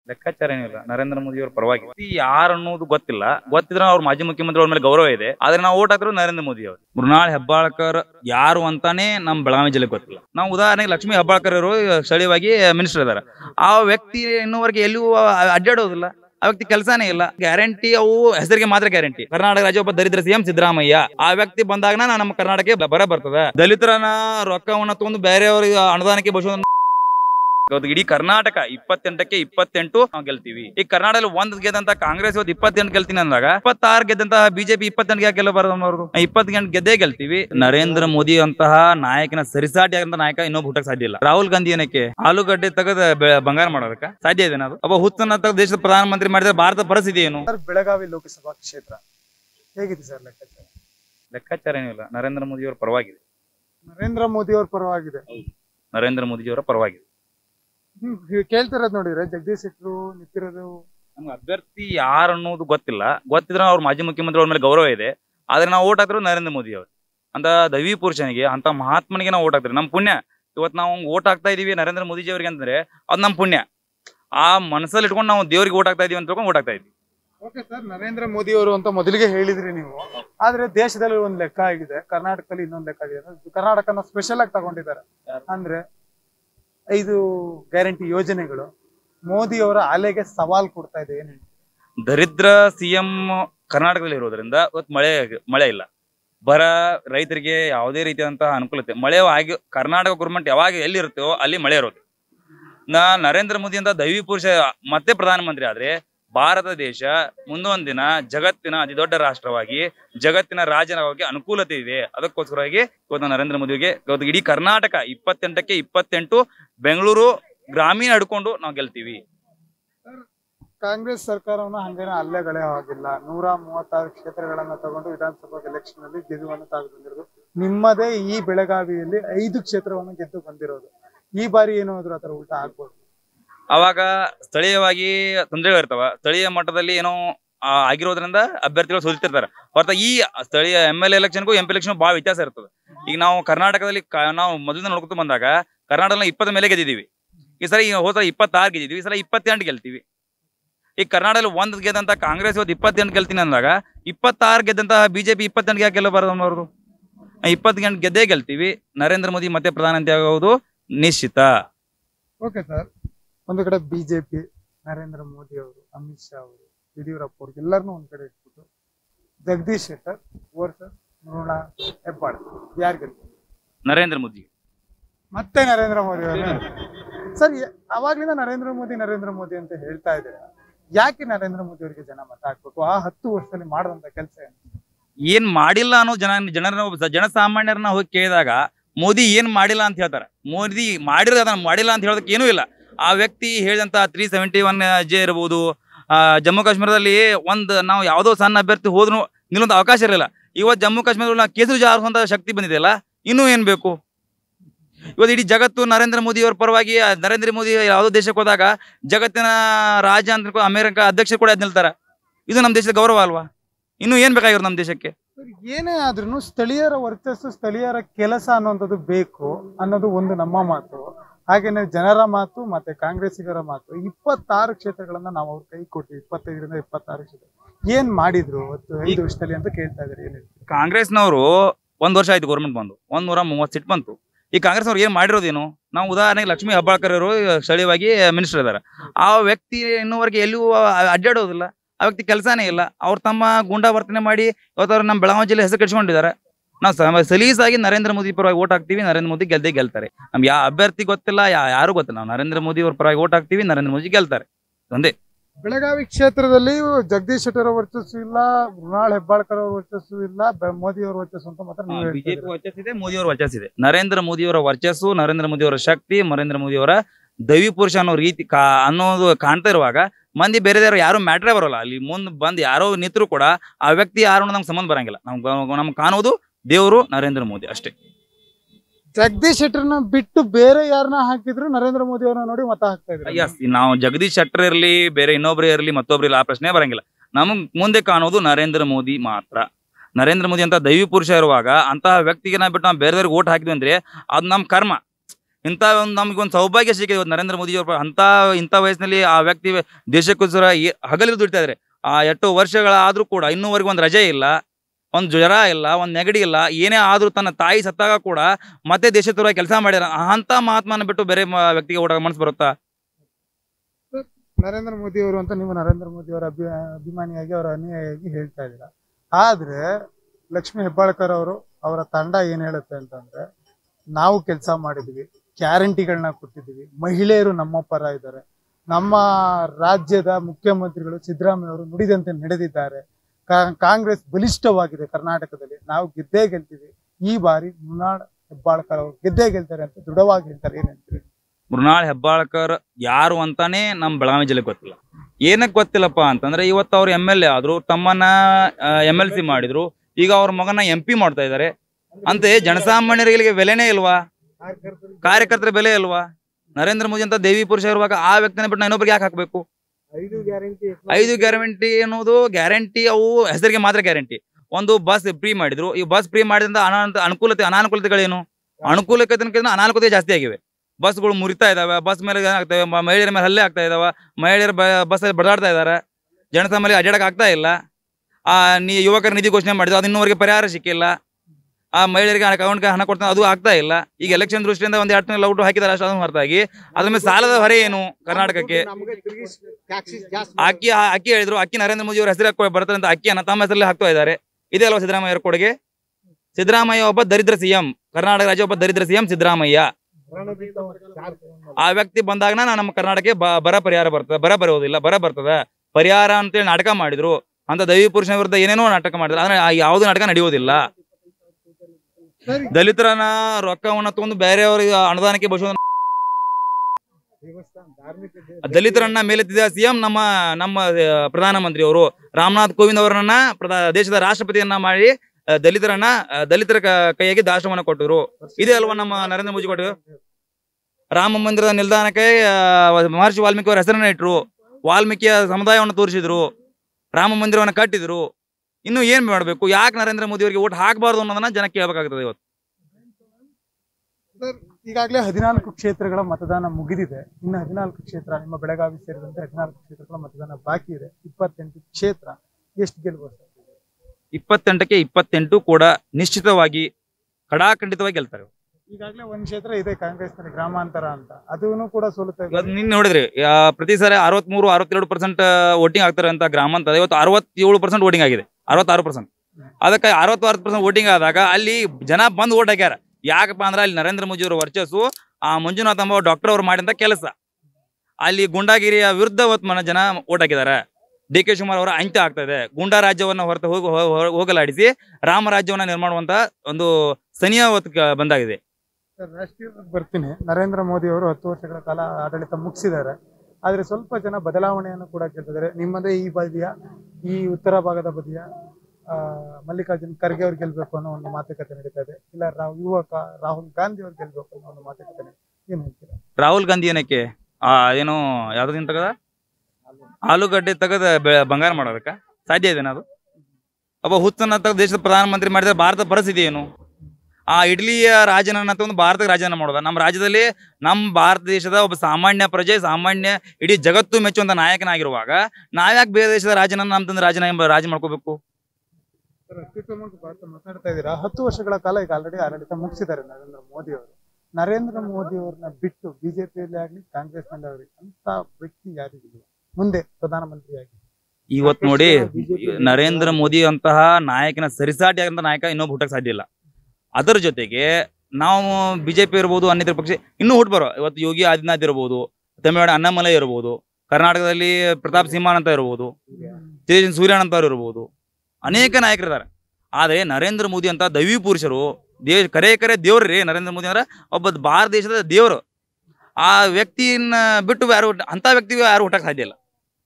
ಲೆಕ್ಕಾಚಾರ ಏನಿಲ್ಲ ನರೇಂದ್ರ ಮೋದಿ ಅವರ ಪರವಾಗಿ ಯಾರು ಅನ್ನೋದು ಗೊತ್ತಿಲ್ಲ ಗೊತ್ತಿದ್ರೆ ಅವ್ರ ಮಾಜಿ ಮುಖ್ಯಮಂತ್ರಿ ಅವ್ರ ಮೇಲೆ ಗೌರವ ಇದೆ ಆದ್ರೆ ನಾವು ಓಟ್ ಹಾಕಿದ್ರು ನರೇಂದ್ರ ಮೋದಿ ಅವರು ಮೃಣಾಲ್ ಹೆಬ್ಬಾಳ್ಕರ್ ಯಾರು ಅಂತಾನೆ ನಮ್ ಬೆಳಗಾವಿ ಜಿಲ್ಲೆ ಗೊತ್ತಿಲ್ಲ ನಾವು ಉದಾಹರಣೆಗೆ ಲಕ್ಷ್ಮೀ ಹೆಬ್ಬಾಳ್ಕರ್ ಅವರು ಸ್ಥಳೀಯವಾಗಿ ಮಿನಿಸ್ಟರ್ ಇದಾರೆ ಆ ವ್ಯಕ್ತಿ ಇನ್ನೂವರೆಗೆ ಎಲ್ಲೂ ಅಡ್ಡಾಡೋದಿಲ್ಲ ಆ ವ್ಯಕ್ತಿ ಕೆಲಸನೇ ಇಲ್ಲ ಗ್ಯಾರಂಟಿ ಅವು ಹೆಸರಿಗೆ ಮಾತ್ರ ಗ್ಯಾರಂಟಿ ಕರ್ನಾಟಕ ರಾಜ್ಯ ಒಬ್ಬ ದರಿದ್ರ ಸಿಎಂ ಸಿದ್ದರಾಮಯ್ಯ ಆ ವ್ಯಕ್ತಿ ಬಂದಾಗ ನಮ್ಮ ಕರ್ನಾಟಕಕ್ಕೆ ಬರ ಬರ್ತದೆ ದಲಿತರನ್ನ ರೊಕ್ಕವನ್ನ ತಗೊಂಡು ಬೇರೆಯವರಿಗೆ ಅನುದಾನಕ್ಕೆ ಬಸೋದನ್ನ ಇವತ್ತು ಇಡೀ ಕರ್ನಾಟಕ ಇಪ್ಪತ್ತೆಂಟಕ್ಕೆ ಇಪ್ಪತ್ತೆಂಟು ನಾವು ಗೆಲ್ತೀವಿ ಈ ಕರ್ನಾಟಕದಲ್ಲಿ ಒಂದ್ ಗೆದ್ದಂತ ಕಾಂಗ್ರೆಸ್ ಇವತ್ತು ಇಪ್ಪತ್ತೆಂಟು ಗೆಲ್ತೀನಿ ಅಂದಾಗ ಇಪ್ಪತ್ತಾರು ಗೆದ್ದಂತ ಬಿಜೆಪಿ ಇಪ್ಪತ್ತೆಂಟು ಯಾಕೆ ಗೆಲ್ಲಬಾರ್ದು ಇಪ್ಪತ್ತು ಗಂಟೆ ಗೆದ್ದೇ ಗೆಲ್ತೀವಿ ನರೇಂದ್ರ ಮೋದಿ ಅಂತಹ ನಾಯಕನ ಸರಿಸಾಟಿ ಆಗಂತ ನಾಯಕ ಇನ್ನೊಬ್ಬ ಹುಟ್ಟಕ್ ಸಾಧ್ಯ ಇಲ್ಲ ರಾಹುಲ್ ಗಾಂಧಿ ಏನಕ್ಕೆ ಆಲೂಗಡ್ಡೆ ತೆಗೆದ ಬೆ- ಬಂಗಾರ ಮಾಡೋದಕ್ಕ ಸಾಧ್ಯ ಇದೆ ಅದು ಒಬ್ಬ ಹುತ್ತನ್ನ ತೆಗೆದು ದೇಶದ ಪ್ರಧಾನಮಂತ್ರಿ ಮಾಡಿದ್ರೆ ಭಾರತ ಪರಿಸ್ಥಿತಿ ಏನು ಸರ್ ಬೆಳಗಾವಿ ಲೋಕಸಭಾ ಕ್ಷೇತ್ರ ಹೇಗಿದೆ ಸರ್ ಲೆಕ್ಕಾಚಾರ ಲೆಕ್ಕಾಚಾರ ಏನಿಲ್ಲ ನರೇಂದ್ರ ಮೋದಿ ಅವರ ಪರವಾಗಿದೆ ನರೇಂದ್ರ ಮೋದಿ ಅವ್ರ ಪರವಾಗಿದೆ ನರೇಂದ್ರ ಮೋದಿ ಅವರ ಪರವಾಗಿದೆ ಹ್ಮ್, ಇವ್ ಕೇಳ್ತಿರೋದ್ ನೋಡಿದ್ರೆ ಜಗದೀಶ್ ಶೆಟ್ಟರು ನಿಂತಿರೋದು ನಮ್ಗೆ ಅಭ್ಯರ್ಥಿ ಯಾರು ಅನ್ನೋದು ಗೊತ್ತಿಲ್ಲ ಗೊತ್ತಿದ್ರೆ ಅವ್ರ ಮಾಜಿ ಮುಖ್ಯಮಂತ್ರಿ ಅವ್ರ ಮೇಲೆ ಗೌರವ ಇದೆ ಆದ್ರೆ ನಾವು ಓಟ್ ಹಾಕಿದ್ರು ನರೇಂದ್ರ ಮೋದಿ ಅವರು ಅಂತ ದೈವಿ ಪುರುಷನಿಗೆ ಅಂತ ಮಹಾತ್ಮನಿಗೆ ನಾವು ಓಟ್ ಹಾಕ್ತೀವಿ ನಮ್ಮ ಪುಣ್ಯ ಇವತ್ತು ನಾವು ಓಟ್ ಹಾಕ್ತಾ ಇದೀವಿ ನರೇಂದ್ರ ಮೋದಿಜಿ ಅವರಿಗೆ ಅಂದ್ರೆ ಅದು ನಮ್ಮ ಪುಣ್ಯ ಆ ಮನಸ್ಸಲ್ಲಿ ಇಟ್ಕೊಂಡು ನಾವು ದೇವರಿಗೆ ಓಟ್ ಹಾಕ್ತಾ ಇದೀವಿ ಅಂತ ತಿಳ್ಕೊಂಡು ಓಟ್ ಹಾಕ್ತಾ ಇದೀವಿ ಓಕೆ ಸರ್ ನರೇಂದ್ರ ಮೋದಿ ಅವರು ಅಂತ ಮೊದಲಿಗೆ ಹೇಳಿದ್ರಿ ನೀವು ಆದ್ರೆ ದೇಶದಲ್ಲಿ ಒಂದ್ ಲೆಕ್ಕ ಆಗಿದೆ ಕರ್ನಾಟಕದಲ್ಲಿ ಇನ್ನೊಂದ್ ಲೆಕ್ಕ ಆಗಿದೆ ಅದು ಕರ್ನಾಟಕನ ಸ್ಪೆಷಲ್ ಆಗಿ ತಗೊಂಡಿದ್ದಾರೆ ಅಂದ್ರೆ ಐದು ಗ್ಯಾರಂಟಿ ಯೋಜನೆಗಳು ಮೋದಿ ಅವರ ಅಲೆಗೆ ಸವಾಲ್ ಕೊಡ್ತಾ ಇದೆ ಏನ್ ಹೇಳ್ತೀರಿ? ದರಿದ್ರ ಸಿಎಂ ಕರ್ನಾಟಕದಲ್ಲಿ ಇರೋದ್ರಿಂದ ಇವತ್ತು ಮಳೆ ಮಳೆ ಇಲ್ಲ ಬರ ರೈತರಿಗೆ ಯಾವುದೇ ರೀತಿಯಾದಂತಹ ಅನುಕೂಲತೆ ಮಳೆ ಆಗಿ ಕರ್ನಾಟಕ ಗೌರ್ಮೆಂಟ್ ಯಾವಾಗ ಎಲ್ಲಿ ಇರುತ್ತೋ ಅಲ್ಲಿ ಮಳೆ ಇರೋದು ನಾ ನರೇಂದ್ರ ಮೋದಿ ಅಂತ ದೈವಿ ಪುರುಷ ಮತ್ತೆ ಪ್ರಧಾನಮಂತ್ರಿ ಆದ್ರೆ ಭಾರತ ದೇಶ ಮುಂದೊಂದ್ ದಿನ ಜಗತ್ತಿನ ಅತಿ ದೊಡ್ಡ ರಾಷ್ಟ್ರವಾಗಿ ಜಗತ್ತಿನ ರಾಜನಾಗಿ ಅನುಕೂಲತೆ ಇದೆ ಅದಕ್ಕೋಸ್ಕರವಾಗಿ ಇವತ್ತು ನರೇಂದ್ರ ಮೋದಿಗೆ ಇವತ್ತು ಇಡೀ ಕರ್ನಾಟಕ ಇಪ್ಪತ್ತೆಂಟಕ್ಕೆ ಇಪ್ಪತ್ತೆಂಟು ಬೆಂಗಳೂರು ಗ್ರಾಮೀಣ ಹಿಡ್ಕೊಂಡು ನಾವು ಗೆಲ್ತೀವಿ ಕಾಂಗ್ರೆಸ್ ಸರ್ಕಾರವನ್ನು ಹಂಗೇನೆ ಅಲ್ಲೆಗಳೇ ಆಗಿಲ್ಲ ನೂರ ಮೂವತ್ತಾರು ಕ್ಷೇತ್ರಗಳನ್ನ ತಗೊಂಡು ವಿಧಾನಸಭಾ ಎಲೆಕ್ಷನ್ ಅಲ್ಲಿ ಗೆಲುವನ್ನು ತೆಗೆದು ಬಂದಿರೋದು ನಿಮ್ಮದೇ ಈ ಬೆಳಗಾವಿಯಲ್ಲಿ ಐದು ಕ್ಷೇತ್ರವನ್ನು ಗೆದ್ದು ಬಂದಿರೋದು ಈ ಬಾರಿ ಏನಾದ್ರು ಆತರ ಉಲ್ಟಾ ಆಗ್ಬೋದು ಅವಾಗ ಸ್ಥಳೀಯವಾಗಿ ತೊಂದರೆಗಳು ಇರ್ತಾವ ಸ್ಥಳೀಯ ಮಟ್ಟದಲ್ಲಿ ಏನೋ ಆ, ಆಗಿರೋದ್ರಿಂದ ಅಭ್ಯರ್ಥಿಗಳು ಸೋಲ್ತಿರ್ತಾರೆ ಹೊರತ ಈ ಸ್ಥಳೀಯ ಎಮ್ ಎಲ್ ಎಲೆಕ್ಷನ್ಗೂ ಎಂ ಪಿ ಎಲೆಕ್ಷನ್ ಭಾಳ ವ್ಯತ್ಯಾಸ ಇರ್ತದೆ ಈಗ ನಾವು ಕರ್ನಾಟಕದಲ್ಲಿ ಕ- ನಾವು ಮೊದಲಿಂದ ನೋಡ್ಕೊತ ಬಂದಾಗ ಕರ್ನಾಟಕದಲ್ಲಿ ಇಪ್ಪತ್ತ ಮೇಲೆ ಗೆದ್ದಿದ್ದೀವಿ ಈ ಸಲ ಈಗ ಹೋದ ಇಪ್ಪತ್ತಾರು ಗೆದ್ದಿದ್ವಿ ಈ ಸಲ ಇಪ್ಪತ್ತೆಂಟು ಗೆಲ್ತೀವಿ ಈಗ ಕರ್ನಾಟಕದಲ್ಲಿ ಒಂದ್ ಗೆದ್ದಂತ ಕಾಂಗ್ರೆಸ್ ಇವತ್ತು ಇಪ್ಪತ್ತೆಂಟು ಗೆಲ್ತೀನಿ ಅಂದಾಗ ಇಪ್ಪತ್ತಾರು ಗೆದ್ದಂತ ಬಿಜೆಪಿ ಇಪ್ಪತ್ತೆಂಟು ಯಾಕೆ ಗೆಲ್ಲಬಾರದು ಅನ್ನೋರು ಇಪ್ಪತ್ತು ಗಂಟೆ ಗೆದ್ದೇ ಗೆಲ್ತೀವಿ ನರೇಂದ್ರ ಮೋದಿ ಮತ್ತೆ ಪ್ರಧಾನಮಂತ್ರಿ ಆಗೋದು ನಿಶ್ಚಿತ ಓಕೆ ಸರ್ ಒಂದು ಕಡೆ ಬಿಜೆಪಿ ನರೇಂದ್ರ ಮೋದಿ ಅವರು ಅಮಿತ್ ಶಾ ಅವರು ಯಡಿಯೂರಪ್ಪ ಅವರು ಎಲ್ಲರನ್ನೂ ಒಂದ್ ಕಡೆ ಇಟ್ಬಿಟ್ಟು ಜಗದೀಶ್ ಶೆಟ್ಟರ್ ವರ್ಸಸ್ ಮೃಣ ಹೆಬ್ಬಾಳ್ ಯಾರು ಗೆಲ್ತಾರೆ ನರೇಂದ್ರ ಮೋದಿ ಮತ್ತೆ ನರೇಂದ್ರ ಮೋದಿ ಅವರು ಸರ್ ಯ- ಅವಾಗ್ಲಿಂದ ನರೇಂದ್ರ ಮೋದಿ ನರೇಂದ್ರ ಮೋದಿ ಅಂತ ಹೇಳ್ತಾ ಇದ್ದೀರಾ ಯಾಕೆ ನರೇಂದ್ರ ಮೋದಿ ಅವರಿಗೆ ಜನ ಮತ ಹಾಕ್ಬೇಕು ಆ ಹತ್ತು ವರ್ಷದಲ್ಲಿ ಮಾಡದಂತ ಕೆಲಸ ಏನು ಏನ್ ಮಾಡಿಲ್ಲ ಅನ್ನೋ ಜನ ಜನರ ಜನಸಾಮಾನ್ಯರನ್ನ ಹೋಗಿ ಕೇಳಿದಾಗ ಮೋದಿ ಏನ್ ಮಾಡಿಲ್ಲ ಅಂತ ಹೇಳ್ತಾರೆ ಮೋದಿ ಮಾಡಿರೋದು ಅದನ್ನ ಮಾಡಿಲ್ಲ ಅಂತ ಹೇಳೋದಕ್ಕೆ ಏನೂ ಇಲ್ಲ ಆ ವ್ಯಕ್ತಿ ಹೇಳಿದಂತ ತ್ರೀ ಸೆವೆಂಟಿ ಒನ್ ಜೆ ಇರಬಹುದು ಆ, ಜಮ್ಮು ಕಾಶ್ಮೀರದಲ್ಲಿ ಒಂದ್ ನಾವು ಯಾವುದೋ ಸಣ್ಣ ಅಭ್ಯರ್ಥಿ ಹೋದ್ರು ನಿಲ್ಲುವಂತ ಅವಕಾಶ ಇರಲಿಲ್ಲ ಇವತ್ತು ಜಮ್ಮು ಕಾಶ್ಮೀರದಲ್ಲಿ ನಾವು ಕೇಸರಿ ಜಾರುವಂತ ಶಕ್ತಿ ಬಂದಿದೆಯಲ್ಲ ಇನ್ನೂ ಏನ್ ಬೇಕು ಇವತ್ತು ಇಡೀ ಜಗತ್ತು ನರೇಂದ್ರ ಮೋದಿ ಅವ್ರ ಪರವಾಗಿ ಆ, ನರೇಂದ್ರ ಮೋದಿ ಯಾವುದೋ ದೇಶಕ್ಕೆ ಹೋದಾಗ ಜಗತ್ತಿನ ರಾಜ ಅಂತ ತಿಳ್ಕೊ ಅಮೆರಿಕ ಅಧ್ಯಕ್ಷ ಕೂಡ ಅದ್ ನಿಲ್ತಾರ ಇದು ನಮ್ಮ ದೇಶದ ಗೌರವ ಅಲ್ವಾ ಇನ್ನೂ ಏನ್ ಬೇಕಾಗಿರೋದು ನಮ್ಮ ದೇಶಕ್ಕೆ ಸರ್, ಏನೇ ಆದ್ರೂ ಸ್ಥಳೀಯರ ವರ್ಚಸ್ಸು ಸ್ಥಳೀಯರ ಕೆಲಸ ಅನ್ನುವಂಥದ್ದು ಬೇಕು ಅನ್ನೋದು ಒಂದು ನಮ್ಮ ಮಾತು ಹಾಗೇನೆ ಜನರ ಮಾತು ಮತ್ತೆ ಕಾಂಗ್ರೆಸ್ಸಿಗರ ಮಾತು ಇಪ್ಪತ್ತಾರು ಕ್ಷೇತ್ರಗಳನ್ನ ನಾವು ಅವ್ರ ಕೈ ಕೊಟ್ಟಿವಿ ಇಪ್ಪತ್ತೈದರಿಂದ ಇಪ್ಪತ್ತಾರು ಕ್ಷೇತ್ರ ಏನ್ ಮಾಡಿದ್ರು ಅವತ್ತು ಐದು ವರ್ಷದಲ್ಲಿ ಅಂತ ಕೇಳ್ತಾ ಇದಾರೆ ಏನ್ ಹೇಳ್ತೀರಿ? ಕಾಂಗ್ರೆಸ್ನವರು ಒಂದ್ ವರ್ಷ ಆಯ್ತು ಗೌರ್ಮೆಂಟ್ ಬಂದು ಒಂದ್ ನೂರ ಮೂವತ್ತು ಸೀಟ್ ಬಂತು ಈ ಕಾಂಗ್ರೆಸ್ ಅವ್ರು ಏನ್ ಮಾಡಿರೋದೇನು ನಾವು ಉದಾಹರಣೆಗೆ ಲಕ್ಷ್ಮೀ ಹೆಬ್ಬಾಳ್ಕರ್ ಅವರು ಸ್ಥಳೀಯವಾಗಿ ಮಿನಿಸ್ಟರ್ ಇದಾರೆ ಆ ವ್ಯಕ್ತಿ ಇನ್ನೂವರೆಗೆ ಎಲ್ಲೂ ಅಡ್ಡಾಡೋದಿಲ್ಲ ಆ ವ್ಯಕ್ತಿ ಕೆಲಸನೇ ಇಲ್ಲ ಅವ್ರು ತಮ್ಮ ಗುಂಡಾ ವರ್ತನೆ ಮಾಡಿ ಇವತ್ತು ನಮ್ಮ ಬೆಳಗಾವಿ ಜಿಲ್ಲೆ ಹೆಸರು ಕೆಡ್ಸ್ಕೊಂಡಿದ್ದಾರೆ ನಾವು ಸ- ಸಲೀಸಾಗಿ ನರೇಂದ್ರ ಮೋದಿ ಪರವಾಗಿ ಓಟ್ ಹಾಕ್ತೀವಿ ನರೇಂದ್ರ ಮೋದಿ ಗೆದ್ದೇ ಗೆಲ್ತಾರೆ ನಮ್ಗೆ ಯಾವ ಅಭ್ಯರ್ಥಿ ಗೊತ್ತಿಲ್ಲ ಯಾ- ಯಾರು ಗೊತ್ತಿಲ್ಲ ನಾವು ನರೇಂದ್ರ ಮೋದಿ ಅವ್ರ ಪರವಾಗಿ ಓಟ್ ಹಾಕ್ತೀವಿ ನರೇಂದ್ರ ಮೋದಿ ಗೆಲ್ತಾರೆ ಒಂದೇ ಬೆಳಗಾವಿ ಕ್ಷೇತ್ರದಲ್ಲಿ ಜಗದೀಶ್ ಶೆಟ್ಟರ್ ಅವರ ವರ್ಚಸ್ಸು ಇಲ್ಲ ಮೃಣಾಲ್ ಹೆಬ್ಬಾಳ್ಕರ್ ಅವರ ವರ್ಚಸ್ಸು ಇಲ್ಲ ಬೆ- ಮೋದಿ ಅವರ ವರ್ಚಸ್ಸು ಅಂತ ಮಾತ್ರ ನೀವು ಹೇಳ್ತಾ ಬಿಜೆಪಿ ಇದ್ದೀರಾ. ವರ್ಚಸ್ ಇದೆ ಮೋದಿ ಅವರ ವರ್ಚಸ್ ಇದೆ ನರೇಂದ್ರ ಮೋದಿ ಅವರ ವರ್ಚಸ್ಸು ನರೇಂದ್ರ ಮೋದಿ ಅವರ ಶಕ್ತಿ ನರೇಂದ್ರ ಮೋದಿ ಅವರ ದೈವಿ ಪುರುಷ ಅನ್ನೋ ರೀತಿ ಕಾ ಅನ್ನೋದು ಕಾಣ್ತಾ ಇರುವಾಗ ಮಂದಿ ಬೇರೆದವ್ರು ಯಾರು ಮ್ಯಾಟ್ರೇ ಬರೋಲ್ಲ ಅಲ್ಲಿ ಮುಂದ್ ಬಂದ್ ಯಾರೋ ನಿಂತರು ಕೂಡ ಆ ವ್ಯಕ್ತಿ ಯಾರು ಅನ್ನೋದು ನಮ್ಗೆ ಸಂಬಂಧ ಬರಂಗಿಲ್ಲ ನಮ್ಗೆ ನಮ್ಗೆ ಕಾಣೋದು ದೇವರು ನರೇಂದ್ರ ಮೋದಿ ಅಷ್ಟೇ ಜಗದೀಶ್ ಶೆಟ್ಟರ್ನ ಬಿಟ್ಟು ಬೇರೆ ಯಾರನ್ನ ಹಾಕಿದ್ರು ನರೇಂದ್ರ ಮೋದಿ ಅವ್ರನ್ನ ನೋಡಿ ಮತ ಹಾಕ್ತಾ ಇದ್ರು ಎಸ್ ನಾವು ಜಗದೀಶ್ ಶೆಟ್ಟರ್ ಇರಲಿ ಬೇರೆ ಇನ್ನೊಬ್ರು ಇರಲಿ ಮತ್ತೊಬ್ರು ಇರಲಿ ಆ ಪ್ರಶ್ನೆ ಬರಂಗಿಲ್ಲ ನಮಗ್ ಮುಂದೆ ಕಾಣೋದು ನರೇಂದ್ರ ಮೋದಿ ಮಾತ್ರ ನರೇಂದ್ರ ಮೋದಿ ಅಂತ ದೈವಿ ಪುರುಷ ಇರುವಾಗ ಅಂತಹ ವ್ಯಕ್ತಿಗೆ ನಾವು ಬಿಟ್ಟು ನಾವು ಬೇರೆದವ್ರಿಗೆ ಓಟ್ ಹಾಕಿದ್ವಿ ಅಂದ್ರೆ ಅದು ನಮ್ಮ ಕರ್ಮ ಇಂಥ ಒಂದು ನಮ್ಗೆ ಒಂದು ಸೌಭಾಗ್ಯ ಸಿಕ್ಕಿದೆ ಇವತ್ತು ನರೇಂದ್ರ ಮೋದಿ ಅವರು ಅಂತ ಇಂಥ ವಯಸ್ಸಿನಲ್ಲಿ ಆ ವ್ಯಕ್ತಿ ದೇಶಕ್ಕೋಸ್ಕರ ಏ- ಹಗಲಿರುಳು ದುಡಿತಾ ಇದ್ದಾರೆ ಆ ಎಷ್ಟು ವರ್ಷಗಳಾದ್ರೂ ಕೂಡ ಇನ್ನೂವರೆಗೂ ಒಂದು ರಜೆ ಇಲ್ಲ ಒಂದು ಜ್ವರ ಇಲ್ಲ ಒಂದು ನೆಗಡಿ ಇಲ್ಲ ಏನೇ ಆದ್ರೂ ತನ್ನ ತಾಯಿ ಸತ್ತಾಗ ಕೂಡ ಮತ್ತೆ ದೇಶ ತೋರ ಕೆಲಸ ಮಾಡ್ಯಾರ ಅಂತ ಮಹಾತ್ಮನ ಬಿಟ್ಟು ಬೇರೆ ಮ- ವ್ಯಕ್ತಿಗೆ ಓಡ ಮನಸ್ಸು ಬರುತ್ತಾ ನರೇಂದ್ರ ಮೋದಿ ಅವರು ಅಂತ ನೀವು ನರೇಂದ್ರ ಮೋದಿ ಅವರ ಅಭಿ ಅಭಿಮಾನಿಯಾಗಿ ಅವರ ಅನುಯಾಯಿಯಾಗಿ ಹೇಳ್ತಾ ಇದ್ದೀರಾ ಆದ್ರೆ ಲಕ್ಷ್ಮೀ ಹೆಬ್ಬಾಳ್ಕರ್ ಅವರು ಅವರ ತಂಡ ಏನ್ ಹೇಳುತ್ತೆ ಅಂತಂದ್ರೆ ನಾವು ಕೆಲಸ ಮಾಡಿದ್ವಿ ಗ್ಯಾರಂಟಿಗಳನ್ನ ಕೊಟ್ಟಿದ್ದೀವಿ ಮಹಿಳೆಯರು ನಮ್ಮ ಪರ ಇದ್ದಾರೆ ನಮ್ಮ ರಾಜ್ಯದ ಮುಖ್ಯಮಂತ್ರಿಗಳು ಸಿದ್ದರಾಮಯ್ಯ ಅವರು ನುಡಿದಂತೆ ನಡೆದಿದ್ದಾರೆ ಕಾ- ಕಾಂಗ್ರೆಸ್ ಬಲಿಷ್ಠವಾಗಿದೆ ಕರ್ನಾಟಕದಲ್ಲಿ ನಾವು ಗೆದ್ದೇ ಗೆಲ್ತೀವಿ ಈ ಬಾರಿ ಮೃಣಾಲ್ ಹೆಬ್ಬಾಳ್ಕರ್ ಅವರು ಗೆದ್ದೇ ಗೆಲ್ತಾರೆ ಅಂತ ದೃಢವಾಗಿ ಹೇಳ್ತಾರೆ ಏನ್ ಹೇಳ್ತೀರಿ ಮೃಣಾಲ್ ಹೆಬ್ಬಾಳ್ಕರ್ ಯಾರು ಅಂತಾನೆ ನಮ್ ಬೆಳಗಾವಿ ಜಿಲ್ಲೆಗೆ ಗೊತ್ತಿಲ್ಲ ಏನಕ್ಕೆ ಗೊತ್ತಿಲ್ಲಪ್ಪ ಅಂತಂದ್ರೆ ಇವತ್ತು ಅವ್ರು ಎಮ್ ಎಲ್ ಎ ಆದ್ರು ತಮ್ಮನ್ನ ಎಮ್ ಎಲ್ ಸಿ ಮಾಡಿದ್ರು ಈಗ ಅವ್ರ ಮಗನ ಎಂ ಪಿ ಮಾಡ್ತಾ ಇದ್ದಾರೆ ಅಂತೆ ಜನಸಾಮಾನ್ಯರಿಗೆ ಬೆಲೆನೇ ಇಲ್ವಾ ಕಾರ್ಯಕರ್ತರ ಬೆಲೆ ಇಲ್ವಾ ನರೇಂದ್ರ ಮೋದಿ ಅಂತ ದೇವಿ ಪುರುಷ ಇರುವಾಗ ಆ ವ್ಯಕ್ತಿನ ಬಿಟ್ಟು ನಾನು ಇನ್ನೊಬ್ರಿಗೆ ಯಾಕೆ ಹಾಕ್ಬೇಕು ಐದು ಗ್ಯಾರಂಟಿ ಐದು ಗ್ಯಾರಂಟಿ ಅನ್ನೋದು ಗ್ಯಾರಂಟಿ ಅವು ಹೆಸರಿಗೆ ಮಾತ್ರ ಗ್ಯಾರಂಟಿ ಒಂದು ಬಸ್ ಫ್ರೀ ಮಾಡಿದ್ರು ಈ ಬಸ್ ಫ್ರೀ ಮಾಡಿದ್ರಿಂದ ಅನಾನುಕೂಲ ಅನುಕೂಲತೆ ಅನಾನುಕೂಲತೆಗಳೇನು ಅನುಕೂಲತೆ ಜಾಸ್ತಿ ಜಾಸ್ತಿ ಆಗಿವೆ ಬಸ್ಗಳು ಮುರಿತಾ ಇದಾವೆ ಬಸ್ ಮೇಲೆ ಏನಾಗ್ತವೆ ಮ- ಮಹಿಳೆಯರ ಮೇಲೆ ಹಲ್ಲೆ ಆಗ್ತಾ ಇದಾವ ಮಹಿಳೆಯರ ಬಸ್ ಬಡದಾಡ್ತಾ ಇದಾರೆ ಜನಸಾಮಾನ್ಯ ಅಡ್ಡಾಡಕ್ ಆಗ್ತಾ ಇಲ್ಲ ಆ ನೀ ಯುವಕರ ನಿಧಿ ಘೋಷಣೆ ಮಾಡಿದ್ರು ಅದು ಇನ್ನೂವರೆಗೆ ಪರಿಹಾರ ಸಿಕ್ಕಿಲ್ಲ ಆ ಮಹಿಳೆಯರಿಗೆ ಅಕೌಂಟ್ಗೆ ಹಣ ಕೊಡ್ತಾನೆ ಅದು ಆಗ್ತಾ ಇಲ್ಲ ಈಗ ಎಲೆಕ್ಷನ್ ದೃಷ್ಟಿಯಿಂದ ಒಂದು ಎರಡು ತಿಂಗಳು ಔಟ್ ಹಾಕಿದ್ದಾರೆ ಅಷ್ಟು ಅದನ್ನು ಹೊರತಾಗಿ ಅದ್ರ ಮೇಲೆ ಸಾಲದ ಹೊರೆ ಏನು ಕರ್ನಾಟಕಕ್ಕೆ ಅಕ್ಕಿ ಅಕ್ಕಿ ಹೇಳಿದ್ರು ಅಕ್ಕಿ ನರೇಂದ್ರ ಮೋದಿ ಅವರ ಹೆಸರು ಹಾಕಿ ಬರ್ತಾರೆ ಅಂತ ಅಕ್ಕಿಯನ್ನ ತಮ್ಮ ಹೆಸರಲ್ಲಿ ಹಾಕ್ತಾ ಇದ್ದಾರೆ ಇದೇ ಅಲ್ವಾ ಸಿದ್ದರಾಮಯ್ಯ ಅವರ ಕೊಡುಗೆ ಸಿದ್ದರಾಮಯ್ಯ ಒಬ್ಬ ದರಿದ್ರ ಸಿಎಂ ಕರ್ನಾಟಕ ರಾಜ್ಯ ಒಬ್ಬ ದರಿದ್ರ ಸಿಎಂ ಸಿದ್ದರಾಮಯ್ಯ ಆ ವ್ಯಕ್ತಿ ಬಂದಾಗ ನಮ್ಮ ಕರ್ನಾಟಕಕ್ಕೆ ಬ- ಬರ ಪರಿಹಾರ ಬರ್ತದೆ ಬರ ಬರೋದಿಲ್ಲ ಬರ ಬರ್ತದೆ ಪರಿಹಾರ ಅಂತೇಳಿ ನಾಟಕ ಮಾಡಿದ್ರು ಅಂತ ದೈವಿ ಪುರುಷನ ವಿರುದ್ಧ ಏನೇನೋ ನಾಟಕ ಮಾಡಿದ್ರು ಆದ್ರೆ ಆ ಯಾವ್ದು ನಾಟಕ ನಡೆಯೋದಿಲ್ಲ ದಲಿತರನ್ನ ರೊಕ್ಕವನ್ನ ತಗೊಂಡು ಬೇರೆಯವರಿಗೆ ಅನುದಾನಕ್ಕೆ ಬಸೋ ದಲಿತರನ್ನ ಮೇಲೆತ್ತಿದ ಸಿಎಂ ನಮ್ಮ ನಮ್ಮ ಆ, ಪ್ರಧಾನಮಂತ್ರಿ ಅವರು ರಾಮನಾಥ್ ಕೋವಿಂದ್ ಅವರನ್ನ ಪ್ರಧಾ ದೇಶದ ರಾಷ್ಟ್ರಪತಿಯನ್ನ ಮಾಡಿ ಆ, ದಲಿತರನ್ನ ಆ, ದಲಿತರ ಕ- ಕೈಯಾಗಿ ದಾಸವನ್ನ ಕೊಟ್ಟರು ಇದೇ ಅಲ್ವಾ ನಮ್ಮ ನರೇಂದ್ರ ಮೋದಿ ಕೊಟ್ಟರು ರಾಮ ಮಂದಿರದ ನಿಲ್ದಾಣಕ್ಕೆ ಆ, ಮಹರ್ಷಿ ವಾಲ್ಮೀಕಿ ಅವರ ಹೆಸರನ್ನ ಇಟ್ರು ವಾಲ್ಮೀಕಿಯ ಸಮುದಾಯವನ್ನು ತೋರಿಸಿದ್ರು ರಾಮ ಮಂದಿರವನ್ನ ಕಟ್ಟಿದ್ರು ಇನ್ನು ಏನ್ ಮಾಡ್ಬೇಕು ಯಾಕೆ ನರೇಂದ್ರ ಮೋದಿ ಅವರಿಗೆ ಓಟ್ ಹಾಕಬಾರ್ದು ಅನ್ನೋದನ್ನ ಜನ ಕೇಳಬೇಕಾಗ್ತದೆ ಇವತ್ತು ಈಗಾಗಲೇ ಹದಿನಾಲ್ಕು ಕ್ಷೇತ್ರಗಳ ಮತದಾನ ಮುಗಿದಿದೆ ಇನ್ನು ಹದಿನಾಲ್ಕು ಕ್ಷೇತ್ರ ನಿಮ್ಮ ಬೆಳಗಾವಿ ಸೇರಿದಂತೆ ಹದಿನಾಲ್ಕು ಕ್ಷೇತ್ರಗಳ ಮತದಾನ ಬಾಕಿ ಇದೆ ಇಪ್ಪತ್ತೆಂಟು ಕ್ಷೇತ್ರ ಎಷ್ಟು ಗೆಲ್ಬೋದು ಸರ್? ಇಪ್ಪತ್ತೆಂಟಕ್ಕೆ ಇಪ್ಪತ್ತೆಂಟು ಕೂಡ ನಿಶ್ಚಿತವಾಗಿ ಕಡಾಖಂಡಿತವಾಗಿ ಗೆಲ್ತಾರೆ ಈಗಾಗಲೇ ಒಂದ್ ಕ್ಷೇತ್ರ ಇದೆ ಕಾಂಗ್ರೆಸ್ನಲ್ಲಿ ಗ್ರಾಮಾಂತರ ಅಂತ ಅದನ್ನು ಕೂಡ ಸೋಲುತ್ತೆ ಇವತ್ತು ನಿನ್ನೆ ನೋಡಿದ್ರಿ ಆ, ಪ್ರತಿ ಸಾರಿ ಅರವತ್ಮೂರು ಅರವತ್ತೆರಡು ಪರ್ಸೆಂಟ್ ವೋಟಿಂಗ್ ಆಗ್ತಾರೆ ಅಂತ ಗ್ರಾಮಾಂತರ ಇವತ್ತು ಅರವತ್ತೇಳು ಪರ್ಸೆಂಟ್ ವೋಟಿಂಗ್ ಆಗಿದೆ ಅರವತ್ತಾರು ಪರ್ಸೆಂಟ್ ಅದಕ್ಕೆ ಅರವತ್ತಾರು ಪರ್ಸೆಂಟ್ ವೋಟಿಂಗ್ ಆದಾಗ ಅಲ್ಲಿ ಜನ ಬಂದು ಓಟ್ ಹಾಕ್ಯಾರ ಯಾಕಪ್ಪ ಅಂದ್ರೆ ಅಲ್ಲಿ ನರೇಂದ್ರ ಮೋದಿ ಅವರ ವರ್ಚಸ್ಸು ಆ ಮಂಜುನಾಥ್ ಅಂಬ ಡಾಕ್ಟರ್ ಅವ್ರು ಮಾಡಿದಂತ ಕೆಲಸ ಅಲ್ಲಿ ಗುಂಡಾಗಿರಿಯ ವಿರುದ್ಧ ಇವತ್ತು ಮನ ಜನ ಓಟ್ ಹಾಕಿದ್ದಾರೆ ಡಿ ಕೆ ಶಿವಕುಮಾರ್ ಅವರ ಅಂತ್ಯ ಆಗ್ತಾ ಇದೆ ಗುಂಡಾ ರಾಜ್ಯವನ್ನ ಹೊರತು ಹೋಗ ಹೋ- ಹೋಗಲಾಡಿಸಿ ರಾಮ ರಾಜ್ಯವನ್ನ ನಿರ್ಮಾಣ ಮಾಡುವಂತ ಒಂದು ಸನಿಯ ಹೊತ್ತು ಕ- ಬಂದಾಗಿದೆ ಸರ್, ರಾಷ್ಟ್ರೀಯವಾಗಿ ಬರ್ತೀನಿ ನರೇಂದ್ರ ಮೋದಿ ಅವರು ಹತ್ತು ವರ್ಷಗಳ ಕಾಲ ಆಡಳಿತ ಮುಗಿಸಿದ್ದಾರೆ ಆದ್ರೆ ಸ್ವಲ್ಪ ಜನ ಬದಲಾವಣೆಯನ್ನು ಕೂಡ ಕೇಳ್ತಿದ್ದಾರೆ ನಿಮ್ಮದೇ ಈ ಬದಿಯ ಈ ಉತ್ತರ ಭಾಗದ ಬದಿಯ ಆ, ಮಲ್ಲಿಕಾರ್ಜುನ್ ಖರ್ಗೆ ಅವ್ರು ಗೆಲ್ಬೇಕು ಅನ್ನೋ ಒಂದು ಮಾತುಕತೆ ನಡೀತಾ ಇದೆ ಇಲ್ಲ ರಾವ್ ಯುವಕ ರಾಹುಲ್ ಗಾಂಧಿ ಅವ್ರು ಗೆಲ್ಬೇಕು ಅನ್ನೋ ಒಂದು ಮಾತುಕತೆ ನಡೀತಾ ಇದೆ. ಏನ್ ಹೇಳ್ತೀರಾ ರಾಹುಲ್ ಗಾಂಧಿ ಏನಕ್ಕೆ ಆ ಏನು ಯಾವ್ದದಿಂದ ತೆಗದ ಆಲೂಗಡ್ಡೆ ತೆಗದ ಬೆ- ಬಂಗಾರ ಮಾಡೋದಕ್ಕ ಸಾಧ್ಯ ಇದೆನಾ ಅದು ಒಬ್ಬ ಹುತ್ತನ್ನ ತೆಗೆದು ದೇಶದ ಪ್ರಧಾನಮಂತ್ರಿ ಮಾಡಿದ್ರೆ ಭಾರತದ ಪರಿಸ್ಥಿತಿ ಏನು ಆ ಇಡ್ಲಿಯ ರಾಜನನ್ನ ತಗೊಂಡು ಭಾರತಕ್ಕೆ ರಾಜನ ಮಾಡೋದ ನಮ್ಮ ರಾಜ್ಯದಲ್ಲಿ ನಮ್ಮ ಭಾರತ ದೇಶದ ಒಬ್ಬ ಸಾಮಾನ್ಯ ಪ್ರಜೆ ಸಾಮಾನ್ಯ ಇಡೀ ಜಗತ್ತು ಮೆಚ್ಚುವಂತ ನಾಯಕನಾಗಿರುವಾಗ ನಾವ್ಯಾಕೆ ಬೇರೆ ದೇಶದ ರಾಜನನ್ನ ನಮ್ಮ ತಂದು ರಾಜನ ಎಂಬ ರಾಜ ಮಾಡ್ಕೋಬೇಕು ಸರ್, ಅತ್ಯುತ್ತಮವಾಗಿ ಭಾರತ ಮಾತಾಡ್ತಾ ಇದ್ದೀರಾ ಹತ್ತು ವರ್ಷಗಳ ಕಾಲ ಈಗ ಆಲ್ರೆಡಿ ಆಡಳಿತ ಮುಗಿಸಿದ್ದಾರೆ ನರೇಂದ್ರ ಮೋದಿ ಅವರು ನರೇಂದ್ರ ಮೋದಿ ಅವ್ರನ್ನ ಬಿಟ್ಟು ಬಿಜೆಪಿಯಲ್ಲಿ ಆಗ್ಲಿ ಕಾಂಗ್ರೆಸ್ ನಲ್ಲಿ ಆಗ್ಲಿ ಅಂತ ವ್ಯಕ್ತಿ ಯಾರಿಗಿಲ್ಲ ಮುಂದೆ ಪ್ರಧಾನಮಂತ್ರಿಯಾಗಿ ಇವತ್ತು ನೋಡಿ ನರೇಂದ್ರ ಮೋದಿ ಅಂತಹ ನಾಯಕನ ಸರಿಸಾಟಿಯಾದಂತ ನಾಯಕ ಇನ್ನೊಬ್ಬ ಹುಟ್ಟಕ್ ಸಾಧ್ಯ ಇಲ್ಲ ಅದರ ಜೊತೆಗೆ ನಾವು ಬಿಜೆಪಿ ಇರ್ಬೋದು ಅನ್ಯತರ ಪಕ್ಷ ಇನ್ನೂ ಹುಟ್ಟು ಬರೋ ಇವತ್ತು ಯೋಗಿ ಆದಿತ್ಯನಾಥ್ ಇರ್ಬೋದು ತಮಿಳುನಾಡು ಅಣ್ಣಾಮಲೈ ಇರ್ಬೋದು ಕರ್ನಾಟಕದಲ್ಲಿ ಪ್ರತಾಪ್ ಸಿಂಹನ್ ಅಂತ ಇರ್ಬೋದು ತೇಜನ್ ಸೂರ್ಯನ್ ಅಂತ ಇರ್ಬೋದು ಅನೇಕ ನಾಯಕರಿದ್ದಾರೆ ಆದರೆ ನರೇಂದ್ರ ಮೋದಿ ಅಂತ ದೈವಿ ಪುರುಷರು ದೇಶ ಕರೆ ಕರೆ ದೇವ್ರಿ ನರೇಂದ್ರ ಮೋದಿ ಅಂದ್ರೆ ಒಬ್ಬ ಭಾರತ ದೇಶದ ದೇವರು ಆ ವ್ಯಕ್ತಿಯನ್ನ ಬಿಟ್ಟು ಯಾರು ಅಂತ ವ್ಯಕ್ತಿಗೂ ಯಾರು ಹುಟ್ಟಕ್ ಸಾಧ್ಯ ಇಲ್ಲ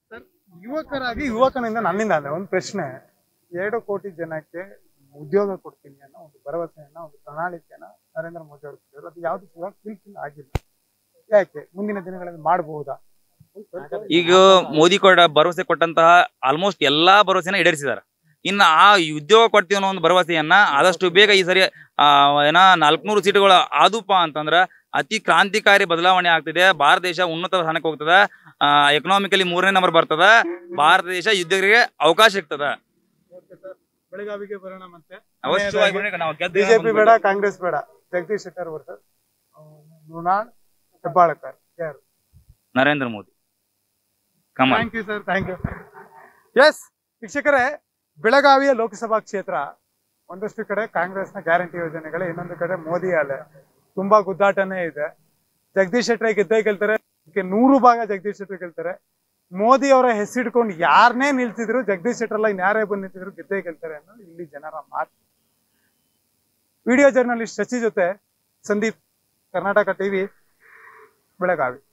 ಯುವಕರಾಗಿ ಯುವಕನಿಂದ ನನ್ನಿಂದ ಅಂದ್ರೆ ಒಂದು ಪ್ರಶ್ನೆ ಎರಡು ಕೋಟಿ ಜನಕ್ಕೆ ಉದ್ಯೋಗ ಕೊಡ್ತೀನಿ ಅನ್ನೋ ಒಂದು ಭರವಸೆಯನ್ನ ಒಂದು ಪ್ರಣಾಳಿಕೆಯನ್ನ ನರೇಂದ್ರ ಮೋದಿ ಅವರು ಕೊಟ್ಟಿದ್ರು ಅದು ಯಾವ್ದು ಕೂಡ ಫುಲ್ಫಿಲ್ ಆಗಿಲ್ಲ ಯಾಕೆ ಮುಂದಿನ ದಿನಗಳಲ್ಲಿ ಮಾಡಬಹುದಾ ಈಗ ಮೋದಿ ಕೊಡ ಭರವಸೆ ಕೊಟ್ಟಂತಹ ಆಲ್ಮೋಸ್ಟ್ ಎಲ್ಲಾ ಭರವಸೆನ ಈಡೇರಿಸಿದ್ದಾರೆ ಇನ್ನು ಆ ಉದ್ಯೋಗ ಕೊಡ್ತೀವಿ ಅನ್ನೋ ಒಂದು ಭರವಸೆಯನ್ನ ಆದಷ್ಟು ಬೇಗ ಈ ಸರಿ ಆ, ಏನ ನಾಲ್ಕುನೂರು ಸೀಟುಗಳು ಆದುಪ ಅಂತಂದ್ರ ಅತಿ ಕ್ರಾಂತಿಕಾರಿ ಬದಲಾವಣೆ ಆಗ್ತಿದೆ ಭಾರತ ದೇಶ ಉನ್ನತ ಸ್ಥಾನಕ್ಕೆ ಹೋಗ್ತದ ಎಕನಾಮಿಕಲಿ ಮೂರನೇ ನಂಬರ್ ಬರ್ತದ ಭಾರತ ದೇಶ ಯುದ್ಧಗಳಿಗೆ ಅವಕಾಶ ಸಿಗ್ತದ ಬೆಳಗಾವಿಗೆ ಬರೋಣ ಮತ್ತೆ ಅವಶ್ಯವಾಗಿ ನಾವು ಗೆದ್ದು ಬಿಜೆಪಿ ಬೇಡ ಕಾಂಗ್ರೆಸ್ ಬೇಡ ಜಗದೀಶ್ ಶೆಟ್ಟರ್ ವರ್ಸಸ್ ಮೃಣಾಲ್ ಹೆಬ್ಬಾಳಕರ್ ಯಾರು ನರೇಂದ್ರ ಮೋದಿ ಕಮಲ್ thank you sir thank you ಎಸ್ ವೀಕ್ಷಕರೇ ಬೆಳಗಾವಿಯ ಲೋಕಸಭಾ ಕ್ಷೇತ್ರ ಒಂದಷ್ಟು ಕಡೆ ಕಾಂಗ್ರೆಸ್ನ ಗ್ಯಾರಂಟಿ ಯೋಜನೆಗಳು ಇನ್ನೊಂದು ಕಡೆ ಮೋದಿ ಅಲೆ ತುಂಬಾ ಗುದ್ದಾಟನೇ ಇದೆ ಜಗದೀಶ್ ಶೆಟ್ಟರ್ ಗೆದ್ದೇ ಗೆಲ್ತಾರೆ ಇದಕ್ಕೆ ನೂರು ಭಾಗ ಜಗದೀಶ್ ಶೆಟ್ಟರ್ ಗೆಲ್ತಾರೆ ಮೋದಿ ಅವರ ಹೆಸರಿಟ್ಕೊಂಡು ಯಾರನ್ನೇ ನಿಲ್ಸಿದ್ರು ಜಗದೀಶ್ ಶೆಟ್ಟರ್ ಅಲ್ಲ ಇನ್ಯಾರೇ ಬಂದು ನಿಲ್ಸಿದ್ರು ಗೆದ್ದೇ ಗೆಲ್ತಾರೆ ಅನ್ನೋದು ಇಲ್ಲಿ ಜನರ ಮಾತು ವಿಡಿಯೋ ಜರ್ನಲಿಸ್ಟ್ ಶಶಿ ಜೊತೆ ಸಂದೀಪ್ ಕರ್ನಾಟಕ ಟಿವಿ ಬೆಳಗಾವಿ